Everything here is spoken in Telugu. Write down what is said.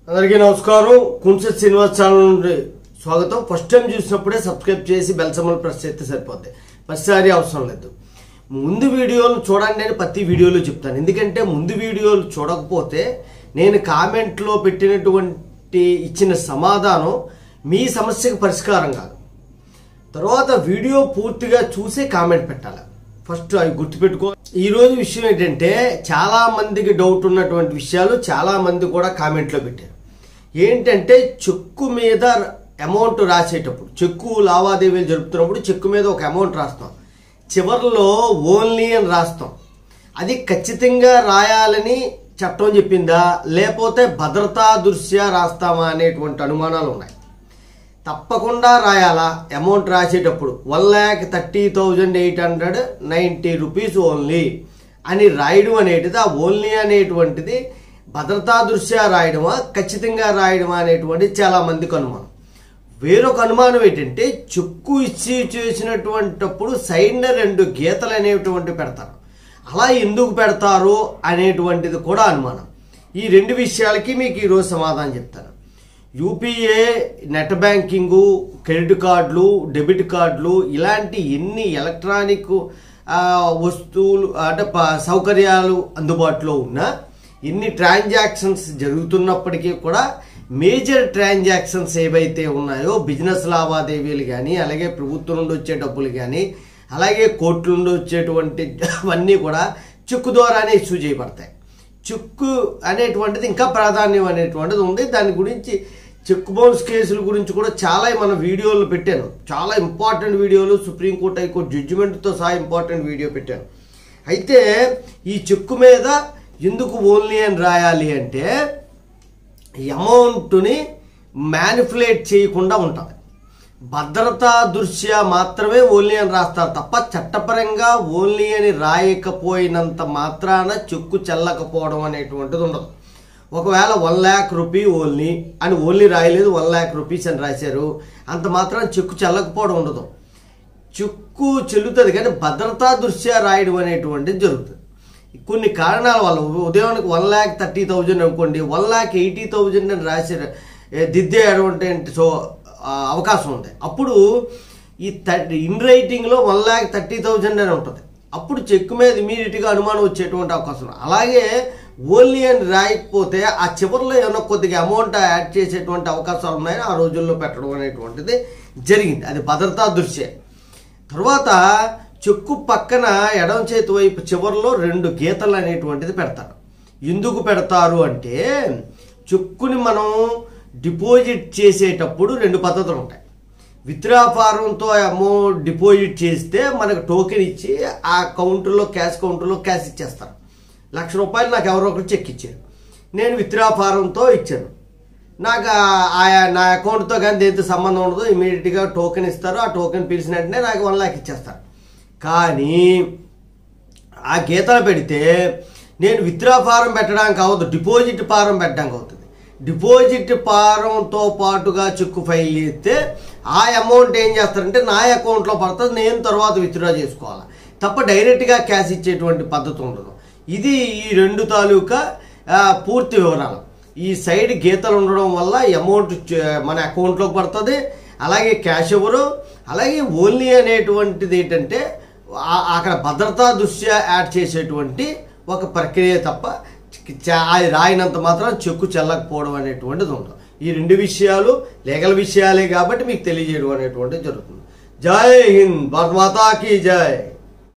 అందరికీ నమస్కారం కుంసెట్ శ్రీనివాస్ ఛానల్ నుండి స్వాగతం ఫస్ట్ టైం చూసినప్పుడే సబ్స్క్రైబ్ చేసి బెల్ సమ్మల్ ప్రెస్ చేస్తే సరిపోద్ది ప్రతిసారి అవసరం లేదు ముందు వీడియోలు చూడండి అని ప్రతి వీడియోలో చెప్తాను ఎందుకంటే ముందు వీడియోలు చూడకపోతే నేను కామెంట్లో పెట్టినటువంటి ఇచ్చిన సమాధానం మీ సమస్యకు పరిష్కారం కాదు తర్వాత వీడియో పూర్తిగా చూసి కామెంట్ పెట్టాలి ఫస్ట్ అవి గుర్తుపెట్టుకో ఈ రోజు విషయం ఏంటంటే చాలా మందికి డౌట్ ఉన్నటువంటి విషయాలు చాలా మంది కూడా కామెంట్లో పెట్టారు ఏంటంటే చెక్కు మీద అమౌంట్ రాసేటప్పుడు చెక్కు లావాదేవీలు జరుపుతున్నప్పుడు చెక్కు మీద ఒక అమౌంట్ రాస్తాం చివరిలో ఓన్లీ అని రాస్తాం అది ఖచ్చితంగా రాయాలని చట్టం చెప్పిందా లేకపోతే భద్రతా దృష్ట్యా రాస్తామా అనేటువంటి అనుమానాలు ఉన్నాయి తప్పకుండా రాయాలా అమౌంట్ రాసేటప్పుడు one lakh thirty thousand eight hundred ninety rupees only అని రాయడం అనేటిది ఆ ఓన్లీ అనేటువంటిది భద్రతా దృష్ట్యా రాయడమా ఖచ్చితంగా రాయడమా అనేటువంటిది చాలా మందికి అనుమానం వేరొక అనుమానం ఏంటంటే చెక్కు ఇచ్చి చేసినటువంటిప్పుడు సైడ్న రెండు గీతలు అనేటువంటి పెడతారు అలా ఎందుకు పెడతారు అనేటువంటిది కూడా అనుమానం ఈ రెండు విషయాలకి మీకు ఈరోజు సమాధానం చెప్తాను యూపీఏ నెట్ బ్యాంకింగు క్రెడిట్ కార్డులు డెబిట్ కార్డులు ఇలాంటి ఎన్ని ఎలక్ట్రానిక్ ఆ, వస్తువులు అంటే ప- సౌకర్యాలు అందుబాటులో ఉన్నా ఎన్ని ట్రాన్సాక్షన్స్ జరుగుతున్నప్పటికీ కూడా మేజర్ ట్రాన్సాక్షన్స్ ఏవైతే ఉన్నాయో బిజినెస్ లావాదేవీలు కానీ అలాగే ప్రభుత్వం నుండి వచ్చే డబ్బులు కానీ అలాగే కోర్టుల నుండి వచ్చేటువంటి అవన్నీ కూడా చెక్కు ద్వారానే ఇష్యూ చేయబడతాయి చెక్కు అనేటువంటిది ఇంకా ప్రాధాన్యం అనేటువంటిది ఉంది దాని గురించి చెక్ బౌన్స్ కేసుల గురించి కూడా చాలా మన వీడియోలు పెట్టాను చాలా ఇంపార్టెంట్ వీడియోలు సుప్రీంకోర్టు హైకోర్టు జడ్జిమెంట్తో సహా ఇంపార్టెంట్ వీడియో పెట్టాను అయితే ఈ చెక్కు మీద ఎందుకు ఓన్లీ అని రాయాలి అంటే ఈ అమౌంట్ని మ్యానిపులేట్ చేయకుండా ఉంటుంది భద్రతా దృష్ట్యా మాత్రమే ఓన్లీ అని రాస్తారు తప్ప చట్టపరంగా ఓన్లీ అని రాయకపోయినంత మాత్రాన చెక్కు చెల్లకపోవడం అనేటువంటిది ఉండదు ఒకవేళ వన్ ల్యాక్ రూపీ ఓన్లీ అని ఓన్లీ రాయలేదు వన్ ల్యాక్ రూపీస్ అని రాశారు అంత మాత్రం చెక్కు చెల్లకపోవడం ఉండదు చెక్కు చెల్లుతుంది కానీ భద్రతా దృష్ట్యా రాయడం అనేటువంటిది జరుగుతుంది కొన్ని కారణాల వల్ల ఉదయానికి వన్ ల్యాక్ థర్టీ థౌజండ్ అనుకోండి వన్ ల్యాక్ ఎయిటీ థౌజండ్ అని రాసి ఏ, దిద్దేటువంటి సో ఆ, అవకాశం ఉంది అప్పుడు ఈ థర్టీ ఇన్ రైటింగ్లో వన్ ల్యాక్ థర్టీ థౌజండ్ అని ఉంటుంది అప్పుడు చెక్ మీద ఇమీడియట్గా అనుమానం వచ్చేటువంటి అవకాశం ఉంది. అలాగే ఓన్లీ అని రాయకపోతే ఆ చివరిలో ఏమైనా కొద్దిగా అమౌంట్ యాడ్ చేసేటువంటి అవకాశాలు ఉన్నాయని ఆ రోజుల్లో పెట్టడం అనేటువంటిది జరిగింది అది భద్రతా దృష్ట్యా తర్వాత చెక్కు పక్కన ఎడం చేతి వైపు చివరిలో రెండు గీతలు అనేటువంటిది పెడతారు ఎందుకు పెడతారు అంటే చెక్కుని మనం డిపాజిట్ చేసేటప్పుడు రెండు పద్ధతులు ఉంటాయి విత్డ్రా ఫారంతో అమౌంట్ డిపాజిట్ చేస్తే మనకు టోకెన్ ఇచ్చి ఆ కౌంటర్లో క్యాష్ కౌంటర్లో క్యాష్ ఇచ్చేస్తారు లక్ష రూపాయలు నాకు ఎవరో ఒకరు చెక్ ఇచ్చారు నేను విత్డ్రా ఫారంతో ఇచ్చాను నాకు ఆ- ఆయా నా అకౌంట్తో కానీ దేంతో సంబంధం ఉండదు ఇమీడియట్గా టోకెన్ ఇస్తారు ఆ టోకెన్ పిలిచిన వెంటనే నాకు వన్ లాక్ ఇచ్చేస్తారు కానీ ఆ గీతలు పెడితే నేను విత్డ్రా ఫారం పెట్టడానికి అవ్వదు డిపాజిట్ ఫారం పెట్టడానికి అవుతుంది డిపాజిట్ ఫారంతో పాటుగా చెక్కు ఫైల్ చేస్తే ఆ అమౌంట్ ఏం చేస్తారంటే నా అకౌంట్లో పడుతుంది నేను తర్వాత విత్డ్రా చేసుకోవాలి తప్ప డైరెక్ట్గా క్యాష్ ఇచ్చేటువంటి పద్ధతి ఉండదు ఇది ఈ రెండు తాలూకా ఆ, పూర్తి వివరాలు ఈ సైడ్ గీతలు ఉండడం వల్ల అమౌంట్ చ- మన అకౌంట్లోకి పడుతుంది అలాగే క్యాష్ ఎవరు అలాగే ఓన్లీ అనేటువంటిది ఏంటంటే ఆ- అక్కడ భద్రతా దృష్ట్యా యాడ్ చేసేటువంటి ఒక ప్రక్రియ తప్ప చ- అది రాయినంత మాత్రం చెక్కు చెల్లకపోవడం అనేటువంటిది ఉండదు ఈ రెండు విషయాలు లీగల్ విషయాలే కాబట్టి మీకు తెలియజేయడం అనేటువంటిది జరుగుతుంది జై హింద్ భారత్ మాతాకి జై